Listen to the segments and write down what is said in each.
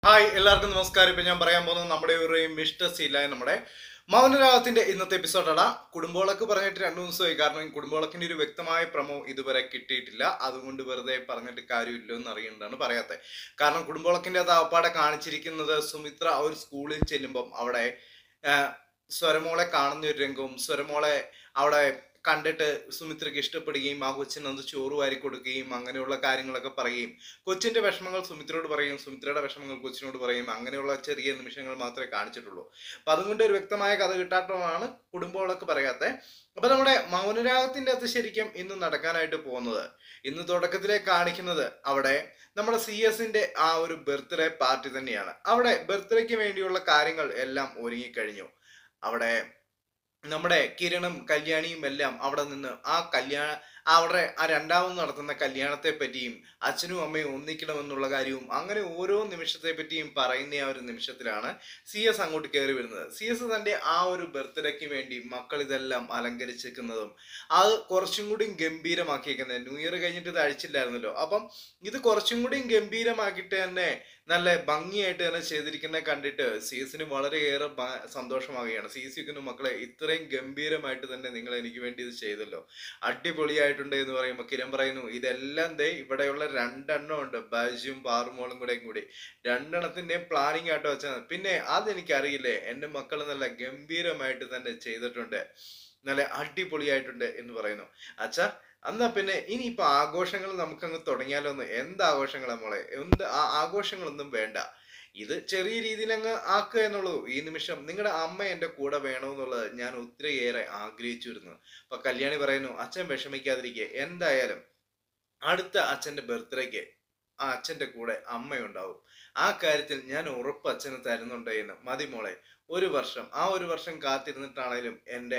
hi എല്ലാവർക്കും നമസ്കാരം ഇപ്പൊ ഞാൻ പറയാൻ പോകുന്നത് നമ്മുടെ ഒരു മിസ്റ്റർ സീല നമ്മുടെ മൗനരാഗത്തിന്റെ ഇന്നത്തെ എപ്പിസോഡാണ് കുടുംബോളക്ക് പറഞ്ഞിട്ട് രണ്ടു ദിവസമായി കാരണം ഈ കുടുംബോളക്കിന്റെ ഒരു വ്യക്തമായ പ്രമോ ഇതുവരെ കിട്ടിയിട്ടില്ല അതുകൊണ്ട് വെറുതെ പറഞ്ഞിട്ട് കാര്യമില്ല എന്ന് അറിയേണ്ടതാണ് പറയാത്തത് കാരണം കുടുംബോളക്കിന്റെ അത് ആപ്പാടെ കാണിച്ചിരിക്കുന്നത് സുമിത്ര ആ ഒരു സ്കൂളിൽ ചെല്ലുമ്പം അവിടെ ആ, സ്വരമോളെ കാണുന്ന ഒരു രംഗവും സ്വരമോളെ അവിടെ കണ്ടിട്ട് സുമിത്രയ്ക്ക് ഇഷ്ടപ്പെടുകയും ആ കൊച്ചിന് അത് ചോറ് വാരി കൊടുക്കുകയും അങ്ങനെയുള്ള കാര്യങ്ങളൊക്കെ പറയുകയും കൊച്ചിന്റെ വിഷമങ്ങൾ സുമിത്രയോട് പറയും സുമിത്രയുടെ വിഷമങ്ങൾ കൊച്ചിനോട് പറയും അങ്ങനെയുള്ള ചെറിയ നിമിഷങ്ങൾ മാത്രമേ കാണിച്ചിട്ടുള്ളൂ അപ്പൊ അതുകൊണ്ട് ഒരു വ്യക്തമായ കഥ കിട്ടാത്തതാണ് കുടുംബങ്ങളൊക്കെ പറയാത്തെ അപ്പൊ നമ്മുടെ മൗനരാഗത്തിന്റെ അകത്ത് ശരിക്കും ഇന്ന് നടക്കാനായിട്ട് പോകുന്നത് ഇന്ന് തുടക്കത്തിലെ കാണിക്കുന്നത് അവിടെ നമ്മുടെ സി എസിന്റെ ആ ഒരു ബർത്ത്ഡേ പാർട്ടി തന്നെയാണ് അവിടെ ബർത്ത്ഡേക്ക് വേണ്ടിയുള്ള കാര്യങ്ങൾ എല്ലാം ഒരുങ്ങിക്കഴിഞ്ഞു അവിടെ നമ്മുടെ കിരണും കല്യാണിയും എല്ലാം അവിടെ നിന്ന് ആ കല്യാണ അവിടെ ആ രണ്ടാമത് നടത്തുന്ന കല്യാണത്തെ പറ്റിയും അച്ഛനും അമ്മയും ഒന്നിക്കണമെന്നുള്ള കാര്യവും അങ്ങനെ ഓരോ നിമിഷത്തെ പറ്റിയും പറയുന്ന ആ ഒരു നിമിഷത്തിലാണ് സി എസ് അങ്ങോട്ട് കയറി വരുന്നത് സി എസ് തന്റെ ആ ഒരു ബർത്ത്ഡേക്ക് വേണ്ടി മക്കൾ ഇതെല്ലാം അലങ്കരിച്ചിരിക്കുന്നതും അത് കുറച്ചും കൂടി ഗംഭീരമാക്കിയിരിക്കുന്നത് ന്യൂ ഇയർ കഴിഞ്ഞിട്ട് ഇത് അഴിച്ചില്ലായിരുന്നല്ലോ അപ്പം ഇത് കുറച്ചും കൂടി ഗംഭീരമാക്കിയിട്ട് തന്നെ നല്ല ഭംഗിയായിട്ട് തന്നെ ചെയ്തിരിക്കുന്നത് കണ്ടിട്ട് സി എസിന് വളരെയേറെ ഭ- സന്തോഷമാവുകയാണ് സി സിക്കുന്നു മക്കളെ ഇത്രയും ഗംഭീരമായിട്ട് തന്നെ നിങ്ങൾ എനിക്ക് വേണ്ടി ഇത് ചെയ്തല്ലോ അടിപൊളിയായിട്ടുണ്ട് എന്ന് പറയുമ്പോൾ കിരൺ പറയുന്നു ഇതെല്ലാം ദേ ഇവിടെയുള്ള രണ്ടെണ്ണം ഉണ്ട് ബാജും പാറുമോളും കൂടെയും കൂടി രണ്ടെണ്ണത്തിന്റെ പ്ലാനിങ് ആയിട്ട് വെച്ചാൽ പിന്നെ അതെനിക്കറിയില്ലേ എൻ്റെ മക്കൾ നല്ല ഗംഭീരമായിട്ട് തന്നെ ചെയ്തിട്ടുണ്ട് നല്ല അടിപൊളിയായിട്ടുണ്ട് എന്ന് പറയുന്നു അച്ഛാ എന്നാ പിന്നെ ഇനിയിപ്പോ ആഘോഷങ്ങൾ നമുക്കങ്ങ് തുടങ്ങിയാലോ എന്ന് എന്ത് ആഘോഷങ്ങളാ മോളെ എന്ത് ആ- ആഘോഷങ്ങളൊന്നും വേണ്ട ഇത് ചെറിയ രീതിയിൽ അങ്ങ് ആക്കുക എന്നുള്ളൂ ഈ നിമിഷം നിങ്ങളുടെ അമ്മ എൻ്റെ കൂടെ വേണമെന്നുള്ളത് ഞാൻ ഒത്തിരിയേറെ ആഗ്രഹിച്ചിരുന്നു അപ്പൊ കല്യാണി പറയുന്നു അച്ഛൻ വിഷമിക്കാതിരിക്കെ എന്തായാലും അടുത്ത അച്ഛന്റെ ബർത്ത്ഡേക്ക് ആ അച്ഛന്റെ കൂടെ അമ്മയുണ്ടാവും ആ കാര്യത്തിൽ ഞാൻ ഉറപ്പ് അച്ഛന് തരുന്നുണ്ട് എന്ന് മതി മോളെ ഒരു വർഷം ആ ഒരു വർഷം കാത്തിരുന്നിട്ടാണേലും എൻ്റെ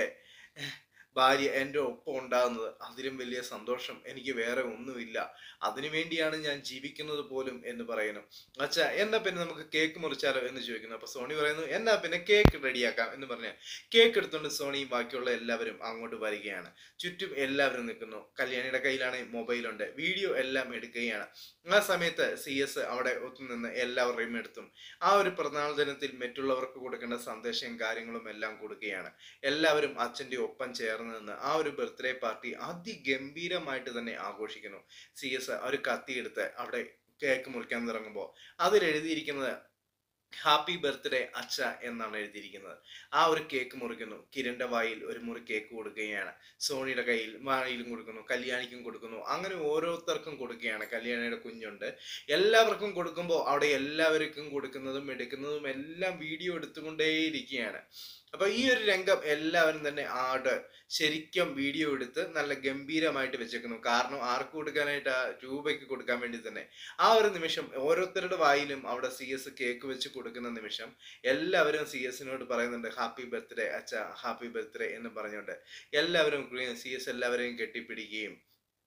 ഭാര്യ എൻ്റെ ഒപ്പം ഉണ്ടാകുന്നത് അതിലും വലിയ സന്തോഷം എനിക്ക് വേറെ ഒന്നുമില്ല അതിനു വേണ്ടിയാണ് ഞാൻ ജീവിക്കുന്നത് പോലും എന്ന് പറയുന്നു അച്ഛാ എന്നാ പിന്നെ നമുക്ക് കേക്ക് മുറിച്ചാലോ എന്ന് ചോദിക്കുന്നു അപ്പൊ സോണി പറയുന്നു എന്നാ പിന്നെ കേക്ക് റെഡിയാക്കാം എന്ന് പറഞ്ഞ് കേക്ക് എടുത്തുകൊണ്ട് സോണിയും ബാക്കിയുള്ള എല്ലാവരും അങ്ങോട്ട് വരികയാണ് ചുറ്റും എല്ലാവരും നിൽക്കുന്നു കല്യാണിയുടെ കയ്യിലാണ് മൊബൈലുണ്ട് വീഡിയോ എല്ലാം എടുക്കുകയാണ് ആ സമയത്ത് സി എസ് അവിടെ ഒത്തുനിന്ന് എല്ലാവരുടെയും എടുത്തും ആ ഒരു പിറന്നാൾ ദിനത്തിൽ മറ്റുള്ളവർക്ക് കൊടുക്കേണ്ട സന്ദേശവും കാര്യങ്ങളും എല്ലാം കൊടുക്കുകയാണ് എല്ലാവരും അച്ഛൻ്റെ ഒപ്പം ചേർന്ന് നിന്ന് ആ ഒരു ബർത്ത്ഡേ പാർട്ടി അതിഗംഭീരമായിട്ട് തന്നെ ആഘോഷിക്കുന്നു സി എസ് ഒരു കത്തിയെടുത്ത് അവിടെ കേക്ക് മുറിക്കാൻ തുടങ്ങുമ്പോൾ അതിൽ എഴുതിയിരിക്കുന്നത് ഹാപ്പി ബർത്ത്ഡേ അച്ഛ എന്നാണ് എഴുതിയിരിക്കുന്നത് ആ ഒരു കേക്ക് മുറിക്കുന്നു കിരണിന്റെ വായിൽ ഒരു മുറി കേക്ക് കൊടുക്കുകയാണ് സോണിയുടെ കയ്യിൽ വായിലും കൊടുക്കുന്നു കല്യാണിക്കും കൊടുക്കുന്നു അങ്ങനെ ഓരോരുത്തർക്കും കൊടുക്കുകയാണ് കല്യാണിയുടെ കുഞ്ഞുണ്ട് എല്ലാവർക്കും കൊടുക്കുമ്പോൾ അവിടെ എല്ലാവർക്കും കൊടുക്കുന്നതും എടുക്കുന്നതും എല്ലാം വീഡിയോ എടുത്തുകൊണ്ടേയിരിക്കുകയാണ് അപ്പൊ ഈ ഒരു രംഗം എല്ലാവരും തന്നെ ആട് ശരിക്കും വീഡിയോ എടുത്ത് നല്ല ഗംഭീരമായിട്ട് വെച്ചേക്കുന്നു കാരണം ആർക്ക് കൊടുക്കാനായിട്ട് ആ രൂപയ്ക്ക് കൊടുക്കാൻ വേണ്ടി തന്നെ ആ ഒരു നിമിഷം ഓരോരുത്തരുടെ വായിലും അവിടെ സി എസ് കേക്ക് വെച്ച് കൊടുക്കുന്ന നിമിഷം എല്ലാവരും സി എസിനോട് പറയുന്നുണ്ട് ഹാപ്പി ബർത്ത്ഡേ അച്ഛ ഹാപ്പി ബർത്ത്ഡേ എന്ന് പറഞ്ഞുകൊണ്ട് എല്ലാവരും സി എസ് എല്ലാവരെയും കെട്ടിപ്പിടിക്കുകയും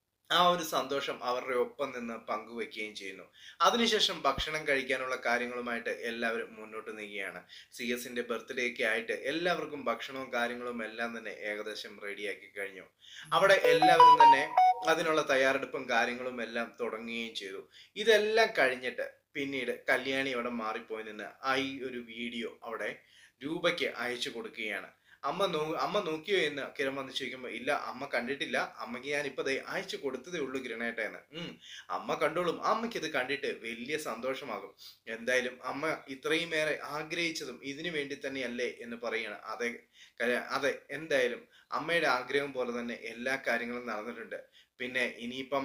ആ ഒരു സന്തോഷം അവരുടെ ഒപ്പം നിന്ന് പങ്കുവെക്കുകയും ചെയ്യുന്നു അതിനുശേഷം ഭക്ഷണം കഴിക്കാനുള്ള കാര്യങ്ങളുമായിട്ട് എല്ലാവരും മുന്നോട്ട് നീങ്ങുകയാണ് സി എസിന്റെ ബർത്ത്ഡേ ഒക്കെ ആയിട്ട് എല്ലാവർക്കും ഭക്ഷണവും കാര്യങ്ങളും എല്ലാം തന്നെ ഏകദേശം റെഡിയാക്കി കഴിഞ്ഞു അവിടെ എല്ലാവരും തന്നെ അതിനുള്ള തയ്യാറെടുപ്പും കാര്യങ്ങളും എല്ലാം തുടങ്ങുകയും ചെയ്തു ഇതെല്ലാം കഴിഞ്ഞിട്ട് പിന്നീട് കല്യാണി അവിടെ മാറിപ്പോയി നിന്ന് ആ ഈ ഒരു വീഡിയോ അവിടെ രൂപയ്ക്ക് അയച്ചു കൊടുക്കുകയാണ് അമ്മ നോ അമ്മ നോക്കിയോ എന്ന് കിരൺ വന്ന് ചോദിക്കുമ്പോൾ ഇല്ല അമ്മ കണ്ടിട്ടില്ല അമ്മയ്ക്ക് ഞാൻ ഇപ്പൊ ദേ അയച്ചു കൊടുത്തതേ ഉള്ളൂ കിരണേട്ട എന്ന് ഉം അമ്മ കണ്ടോളും അമ്മയ്ക്ക് ഇത് കണ്ടിട്ട് വലിയ സന്തോഷമാകും എന്തായാലും അമ്മ ഇത്രയും ഏറെ ആഗ്രഹിച്ചതും ഇതിനു വേണ്ടി തന്നെയല്ലേ എന്ന് പറയണം അതെ ക- അതെ എന്തായാലും അമ്മയുടെ ആഗ്രഹം പോലെ തന്നെ എല്ലാ കാര്യങ്ങളും നടന്നിട്ടുണ്ട് പിന്നെ ഇനിയിപ്പം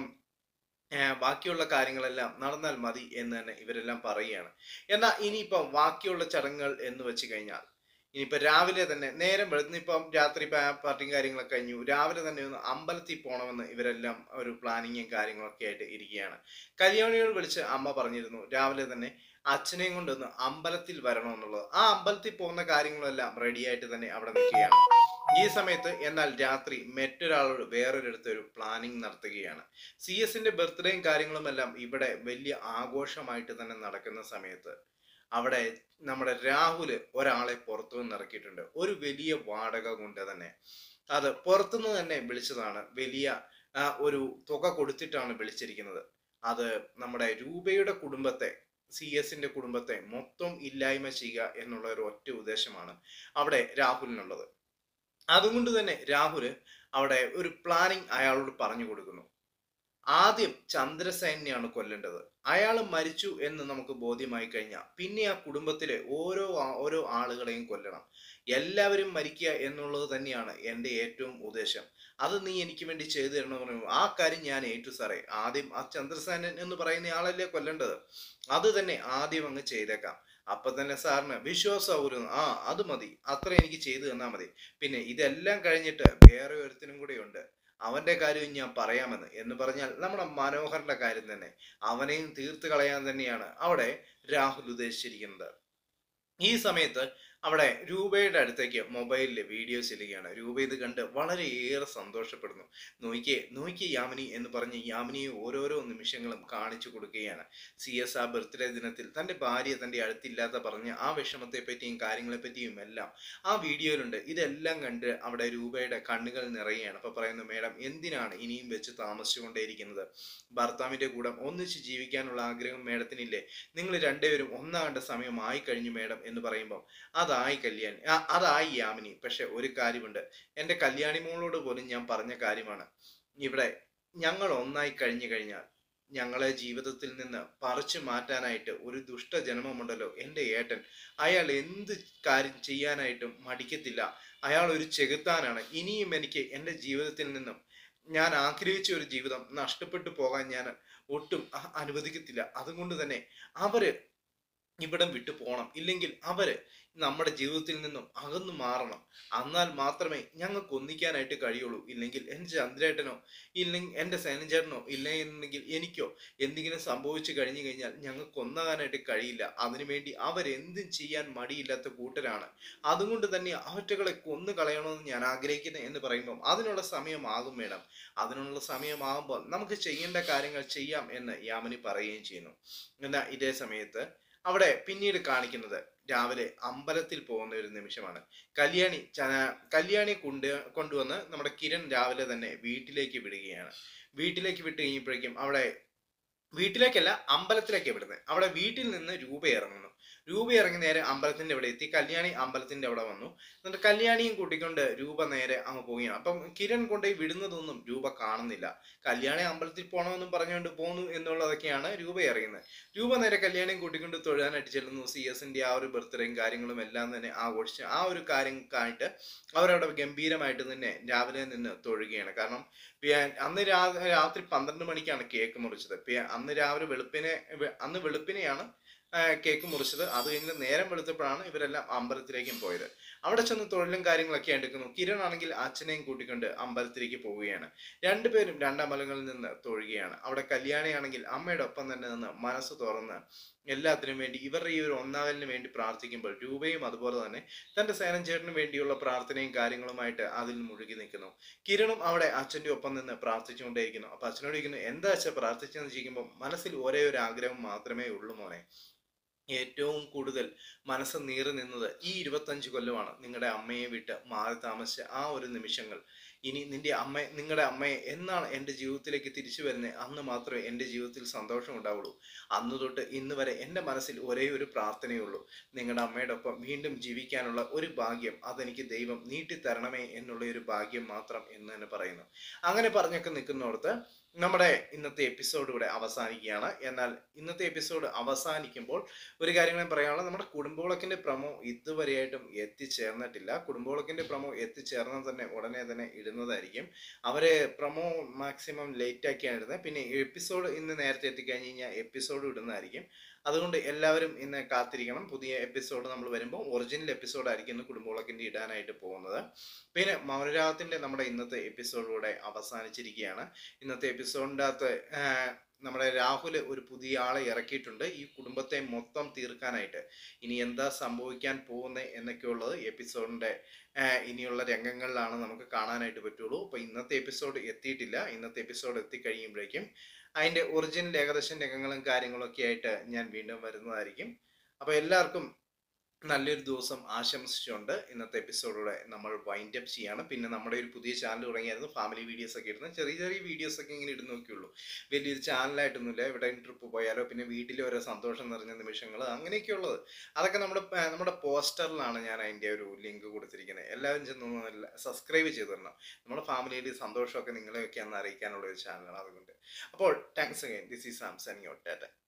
ഏർ ബാക്കിയുള്ള കാര്യങ്ങളെല്ലാം നടന്നാൽ മതി എന്ന് തന്നെ ഇവരെല്ലാം പറയുകയാണ് എന്നാൽ ഇനിയിപ്പം ബാക്കിയുള്ള ചടങ്ങുകൾ എന്ന് വെച്ച് കഴിഞ്ഞാൽ ഇനിയിപ്പോ രാവിലെ തന്നെ നേരം വെളുത്തുന്ന ഇപ്പം രാത്രി പാ- പാർട്ടിയും കാര്യങ്ങളൊക്കെ കഴിഞ്ഞു രാവിലെ തന്നെ ഒന്ന് അമ്പലത്തിൽ പോകണമെന്ന് ഇവരെല്ലാം ഒരു പ്ലാനിങ്ങും കാര്യങ്ങളൊക്കെ ആയിട്ട് ഇരിക്കുകയാണ് കല്യാണിയോട് വിളിച്ച് അമ്മ പറഞ്ഞിരുന്നു രാവിലെ തന്നെ അച്ഛനെയും കൊണ്ടൊന്ന് അമ്പലത്തിൽ വരണമെന്നുള്ളത് ആ അമ്പലത്തിൽ പോകുന്ന കാര്യങ്ങളെല്ലാം റെഡിയായിട്ട് തന്നെ അവിടെ നിൽക്കുകയാണ് ഈ സമയത്ത് എന്നാൽ രാത്രി മറ്റൊരാളോട് വേറൊരിടത്ത് ഒരു പ്ലാനിങ് നടത്തുകയാണ് സി എസിന്റെ ബർത്ത്ഡേയും കാര്യങ്ങളും എല്ലാം ഇവിടെ വലിയ ആഘോഷമായിട്ട് തന്നെ നടക്കുന്ന സമയത്ത് അവിടെ നമ്മുടെ രാഹുല് ഒരാളെ പുറത്തു നിന്ന് ഇറക്കിയിട്ടുണ്ട് ഒരു വലിയ വാടക കൊണ്ട് തന്നെ അത് പുറത്തുനിന്ന് തന്നെ വിളിച്ചതാണ് വലിയ ആ, ഒരു തുക കൊടുത്തിട്ടാണ് വിളിച്ചിരിക്കുന്നത് അത് നമ്മുടെ രൂപയുടെ കുടുംബത്തെ സി എസിന്റെ കുടുംബത്തെ മൊത്തം ഇല്ലായ്മ ചെയ്യുക എന്നുള്ള ഒരു ഒറ്റ ഉദ്ദേശമാണ് അവിടെ രാഹുലിനുള്ളത് അതുകൊണ്ട് തന്നെ രാഹുൽ അവിടെ ഒരു പ്ലാനിങ് അയാളോട് പറഞ്ഞു കൊടുക്കുന്നു ആദ്യം ചന്ദ്രസേനെയാണ് കൊല്ലേണ്ടത് അയാൾ മരിച്ചു എന്ന് നമുക്ക് ബോധ്യമായി കഴിഞ്ഞാൽ പിന്നെ ആ കുടുംബത്തിലെ ഓരോ ആ- ഓരോ ആളുകളെയും കൊല്ലണം എല്ലാവരും മരിക്കുക എന്നുള്ളത് തന്നെയാണ് എൻ്റെ ഏറ്റവും ഉദ്ദേശം അത് നീ എനിക്ക് വേണ്ടി ചെയ്തു തരണമെന്ന് പറയുമ്പോൾ ആ കാര്യം ഞാൻ ഏറ്റു സാറേ ആദ്യം ആ ചന്ദ്രസേനൻ എന്ന് പറയുന്ന ആളല്ലേ കൊല്ലേണ്ടത് അത് തന്നെ ആദ്യം അങ്ങ് ചെയ്തേക്കാം അപ്പൊ തന്നെ സാറിന് വിശ്വാസമാവുന്നു ആ അത് മതി അത്ര എനിക്ക് ചെയ്തു തന്നാൽ മതി പിന്നെ ഇതെല്ലാം കഴിഞ്ഞിട്ട് വേറെ ഒരുത്തിനും കൂടെ ഉണ്ട് അവന്റെ കാര്യവും ഞാൻ പറയാമെന്ന് എന്ന് പറഞ്ഞാൽ നമ്മുടെ മനോഹറിന്റെ കാര്യം തന്നെ അവനെയും തീർത്ത് കളയാൻ തന്നെയാണ് അവിടെ രാഹുൽ ഉദ്ദേശിച്ചിരിക്കുന്നത് ഈ സമയത്ത് അവിടെ രൂപയുടെ അടുത്തേക്ക് മൊബൈലിൽ വീഡിയോ ചെല്ലുകയാണ് രൂപ ഇത് കണ്ട് വളരെയേറെ സന്തോഷപ്പെടുന്നു നോക്കിയേ നോക്കിയേ യാമിനി എന്ന് പറഞ്ഞ് യാമിനിയെ ഓരോരോ നിമിഷങ്ങളും കാണിച്ചു കൊടുക്കുകയാണ് സി എസ് ആ ബർത്ത്ഡേ ദിനത്തിൽ തൻ്റെ ഭാര്യ തൻ്റെ അടുത്തില്ലാത്ത പറഞ്ഞ് ആ വിഷമത്തെ പറ്റിയും കാര്യങ്ങളെ പറ്റിയും എല്ലാം ആ വീഡിയോയിലുണ്ട് ഇതെല്ലാം കണ്ട് അവിടെ രൂപയുടെ കണ്ണുകൾ നിറയുകയാണ് അപ്പൊ പറയുന്നു മേഡം എന്തിനാണ് ഇനിയും വെച്ച് താമസിച്ചുകൊണ്ടേയിരിക്കുന്നത് ഭർത്താവിന്റെ കൂടെ ഒന്നിച്ച് ജീവിക്കാനുള്ള ആഗ്രഹം മേഡത്തിനില്ലേ നിങ്ങൾ രണ്ടുപേരും ഒന്നാകേണ്ട സമയമായി കഴിഞ്ഞു മേഡം എന്ന് പറയുമ്പോൾ അതായി കല്യാണി ആ, അതായി യാമിനി പക്ഷെ ഒരു കാര്യമുണ്ട് എൻ്റെ കല്യാണി മോളോട് പോലും ഞാൻ പറഞ്ഞ കാര്യമാണ് ഇവിടെ ഞങ്ങൾ ഒന്നായി കഴിഞ്ഞു കഴിഞ്ഞാൽ ഞങ്ങളെ ജീവിതത്തിൽ നിന്ന് പറിച്ചു മാറ്റാനായിട്ട് ഒരു ദുഷ്ട ജന്മമുണ്ടല്ലോ എൻ്റെ ഏട്ടൻ അയാൾ എന്ത് കാര്യം ചെയ്യാനായിട്ടും മടിക്കത്തില്ല അയാൾ ഒരു ചെകുത്താനാണ് ഇനിയും എനിക്ക് എൻ്റെ ജീവിതത്തിൽ നിന്നും ഞാൻ ആഗ്രഹിച്ച ഒരു ജീവിതം നഷ്ടപ്പെട്ടു പോകാൻ ഞാൻ ഒട്ടും അ- അനുവദിക്കത്തില്ല അതുകൊണ്ട് തന്നെ അവര് ഇവിടം വിട്ടു പോകണം ഇല്ലെങ്കിൽ അവര് നമ്മുടെ ജീവിതത്തിൽ നിന്നും അകന്നു മാറണം എന്നാൽ മാത്രമേ ഞങ്ങൾക്ക് ഒന്നിക്കാനായിട്ട് കഴിയുള്ളൂ ഇല്ലെങ്കിൽ എൻ്റെ ചന്ദ്രേട്ടനോ ഇല്ലെങ്കിൽ എൻ്റെ സേനചേട്ടനോ ഇല്ലെങ്കിൽ എനിക്കോ എന്തെങ്കിലും സംഭവിച്ചു കഴിഞ്ഞു കഴിഞ്ഞാൽ ഞങ്ങൾക്ക് ഒന്നാകാനായിട്ട് കഴിയില്ല അതിനുവേണ്ടി അവരെന്തും ചെയ്യാൻ മടിയില്ലാത്ത കൂട്ടരാണ് അതുകൊണ്ട് തന്നെ അവറ്റകളെ കൊന്നു കളയണമെന്ന് ഞാൻ ആഗ്രഹിക്കുന്നു എന്ന് പറയുമ്പം അതിനുള്ള സമയമാകും മേഡം അതിനുള്ള സമയമാകുമ്പോൾ നമുക്ക് ചെയ്യേണ്ട കാര്യങ്ങൾ ചെയ്യാം എന്ന് യാമിനി പറയുകയും ചെയ്യുന്നു എന്നാൽ ഇതേ സമയത്ത് അവിടെ പിന്നീട് കാണിക്കുന്നത് രാവിലെ അമ്പലത്തിൽ പോകുന്ന ഒരു നിമിഷമാണ് കല്യാണി ച- കല്യാണി കൊണ്ട് കൊണ്ടുവന്ന് നമ്മുടെ കിരൺ രാവിലെ തന്നെ വീട്ടിലേക്ക് വിടുകയാണ് വീട്ടിലേക്ക് വിട്ട് കഴിഞ്ഞപ്പോഴേക്കും അവിടെ വീട്ടിലേക്കല്ല അമ്പലത്തിലേക്ക് വിടുന്നത് അവിടെ വീട്ടിൽ നിന്ന് രൂപ ഇറങ്ങുന്നു രൂപ ഇറങ്ങി നേരെ അമ്പലത്തിന്റെ അവിടെ എത്തി കല്യാണി അമ്പലത്തിന്റെ അവിടെ വന്നു എന്നിട്ട് കല്യാണിയും കൂട്ടിക്കൊണ്ട് രൂപ നേരെ അങ്ങ് പോവുകയാണ് അപ്പം കിരൺ കൊണ്ടുപോയി വിടുന്നതൊന്നും രൂപ കാണുന്നില്ല കല്യാണി അമ്പലത്തിൽ പോകണമെന്നും പറഞ്ഞുകൊണ്ട് പോന്നു എന്നുള്ളതൊക്കെയാണ് രൂപ അറിയുന്നത് രൂപ നേരെ കല്യാണിയും കൂട്ടിക്കൊണ്ട് തൊഴാനായിട്ട് ചെല്ലുന്നു സി എസിന്റെ ആ ഒരു ബർത്ത്ഡേയും കാര്യങ്ങളും എല്ലാം തന്നെ ആഘോഷിച്ച് ആ ഒരു കാര്യങ്ങൾക്കായിട്ട് അവരവിടെ ഗംഭീരമായിട്ട് തന്നെ രാവിലെ നിന്ന് തൊഴുകയാണ് കാരണം പി- അന്ന് രാ- രാത്രി പന്ത്രണ്ട് മണിക്കാണ് കേക്ക് മുറിച്ചത് പി- അന്ന് രാവിലെ വെളുപ്പിനെ വെ- അന്ന് വെളുപ്പിനെയാണ് ആ, കേക്ക് മുറിച്ചത് അത് കഴിഞ്ഞ് നേരം വെളുത്തപ്പോഴാണ് ഇവരെല്ലാം അമ്പലത്തിലേക്കും പോയത് അവിടെ ചെന്ന് തൊഴിലും കാര്യങ്ങളൊക്കെ എടുക്കുന്നു കിരൺ ആണെങ്കിൽ അച്ഛനെയും കൂട്ടിക്കൊണ്ട് അമ്പലത്തിലേക്ക് പോവുകയാണ് രണ്ടുപേരും രണ്ടമ്പലങ്ങളിൽ നിന്ന് തൊഴുകയാണ് അവിടെ കല്യാണിയാണെങ്കിൽ അമ്മയുടെ ഒപ്പം തന്നെ നിന്ന് മനസ്സ് തുറന്ന് എല്ലാത്തിനും വേണ്ടി ഇവരുടെ ഈ ഒരു ഒന്നാകലിന് വേണ്ടി പ്രാർത്ഥിക്കുമ്പോൾ രൂപയും അതുപോലെ തന്നെ തന്റെ സേനൻ ചേട്ടന് വേണ്ടിയുള്ള പ്രാർത്ഥനയും കാര്യങ്ങളുമായിട്ട് അതിൽ മുഴുകി നിൽക്കുന്നു കിരണും അവിടെ അച്ഛന്റെ ഒപ്പം നിന്ന് പ്രാർത്ഥിച്ചുകൊണ്ടേയിരിക്കുന്നു അപ്പൊ അച്ഛനോട് ചോദിക്കുന്നു എന്താ അച്ഛൻ പ്രാർത്ഥിച്ചെന്ന് ചോദിക്കുമ്പോൾ മനസ്സിൽ ഒരേ ഒരു ആഗ്രഹം മാത്രമേ ഉള്ളൂ മോനെ ഏറ്റവും കൂടുതൽ മനസ്സ് നീറി നിന്നത് ഈ ഇരുപത്തഞ്ച് കൊല്ലമാണ് നിങ്ങളുടെ അമ്മയെ വിട്ട് മാറി താമസിച്ച ആ ഒരു നിമിഷങ്ങൾ ഇനി നിന്റെ അമ്മ നിങ്ങളുടെ അമ്മയെ എന്നാണ് എൻ്റെ ജീവിതത്തിലേക്ക് തിരിച്ചു വരുന്നത് അന്ന് മാത്രമേ എൻ്റെ ജീവിതത്തിൽ സന്തോഷം ഉണ്ടാവുള്ളൂ അന്ന് തൊട്ട് ഇന്ന് വരെ എൻ്റെ മനസ്സിൽ ഒരേ ഒരു പ്രാർത്ഥനയുള്ളൂ നിങ്ങളുടെ അമ്മയുടെ ഒപ്പം വീണ്ടും ജീവിക്കാനുള്ള ഒരു ഭാഗ്യം അതെനിക്ക് ദൈവം നീട്ടിത്തരണമേ എന്നുള്ള ഒരു ഭാഗ്യം മാത്രം എന്ന് തന്നെ പറയുന്നു അങ്ങനെ പറഞ്ഞൊക്കെ നിൽക്കുന്നിടത്ത് നമ്മുടെ ഇന്നത്തെ എപ്പിസോഡ് ഇവിടെ അവസാനിക്കുകയാണ് എന്നാൽ ഇന്നത്തെ എപ്പിസോഡ് അവസാനിക്കുമ്പോൾ ഒരു കാര്യം ഞാൻ പറയാനുള്ളത് നമ്മുടെ കുടുംബവിളക്കിന്റെ പ്രമോ ഇതുവരെയായിട്ടും എത്തിച്ചേർന്നിട്ടില്ല കുടുംബവിളക്കിന്റെ പ്രമോ എത്തിച്ചേർന്നാൽ തന്നെ ഉടനെ തന്നെ ഇടുന്നതായിരിക്കും അവര് പ്രമോ മാക്സിമം ലേറ്റ് ആക്കിയാണ് ഇടുന്നത് പിന്നെ എപ്പിസോഡ് ഇന്ന് നേരത്തെ എത്തിക്കഴിഞ്ഞ് കഴിഞ്ഞാൽ എപ്പിസോഡ് ഇടുന്നതായിരിക്കും അതുകൊണ്ട് എല്ലാവരും ഇന്ന് കാത്തിരിക്കണം പുതിയ എപ്പിസോഡ് നമ്മൾ വരുമ്പോൾ ഒറിജിനൽ എപ്പിസോഡ് ആയിരിക്കും ഇന്ന് കുടുംബവിളക്കിന്റെ ഇടാനായിട്ട് പോകുന്നത് പിന്നെ മൗനരാഗത്തിന്റെ നമ്മുടെ ഇന്നത്തെ എപ്പിസോഡിലൂടെ അവസാനിച്ചിരിക്കുകയാണ് ഇന്നത്തെ എപ്പിസോഡിൻ്റെ അകത്ത് ആഹ്, നമ്മുടെ രാഹുൽ ഒരു പുതിയ ആളെ ഇറക്കിയിട്ടുണ്ട് ഈ കുടുംബത്തെ മൊത്തം തീർക്കാനായിട്ട് ഇനി എന്താ സംഭവിക്കാൻ പോകുന്നത് എന്നൊക്കെയുള്ളത് എപ്പിസോഡിന്റെ ആഹ്, ഇനിയുള്ള രംഗങ്ങളിലാണ് നമുക്ക് കാണാനായിട്ട് പറ്റുള്ളൂ അപ്പോൾ ഇന്നത്തെ എപ്പിസോഡ് എത്തിയിട്ടില്ല ഇന്നത്തെ എപ്പിസോഡ് എത്തിക്കഴിയുമ്പോഴേക്കും അതിന്റെ ഒറിജിനൽ ഏകദേശം രംഗങ്ങളും കാര്യങ്ങളും ഒക്കെ ആയിട്ട് ഞാൻ വീണ്ടും വരുന്നതായിരിക്കും അപ്പോൾ എല്ലാവർക്കും നല്ലൊരു ദിവസം ആശംസിച്ചുകൊണ്ട് ഇന്നത്തെ എപ്പിസോഡോടെ നമ്മൾ വൈൻഡ് അപ്പ് ചെയ്യാണ് പിന്നെ നമ്മുടെ ഒരു പുതിയ ചാനൽ തുടങ്ങിയായിരുന്നു ഫാമിലി വീഡിയോസ് ഒക്കെ ഇടുന്നത് ചെറിയ ചെറിയ വീഡിയോസ് ഒക്കെ ഇങ്ങനെ ഇടുന്ന നോക്കിയുള്ളൂ വലിയൊരു ചാനലായിട്ടൊന്നുമില്ല എവിടെ ട്രിപ്പ് പോയാലോ പിന്നെ വീട്ടിലെ ഓരോ സന്തോഷം നിറഞ്ഞ നിമിഷങ്ങൾ അങ്ങനെയൊക്കെ ഉള്ളത് അതൊക്കെ നമ്മുടെ ആ, നമ്മുടെ പോസ്റ്ററിലാണ് ഞാൻ അതിൻ്റെ ഒരു ലിങ്ക് കൊടുത്തിരിക്കുന്നത് എല്ലാവരും ചെന്ന് സബ്സ്ക്രൈബ് ചെയ്ത് തരണം നമ്മുടെ ഫാമിലിയിൽ സന്തോഷമൊക്കെ നിങ്ങളെയൊക്കെ അന്ന് അറിയിക്കാനുള്ള ഒരു ചാനലാണ് അതുകൊണ്ട് അപ്പോൾ thanks again this is Samsung യോട്ട് ടാറ്റ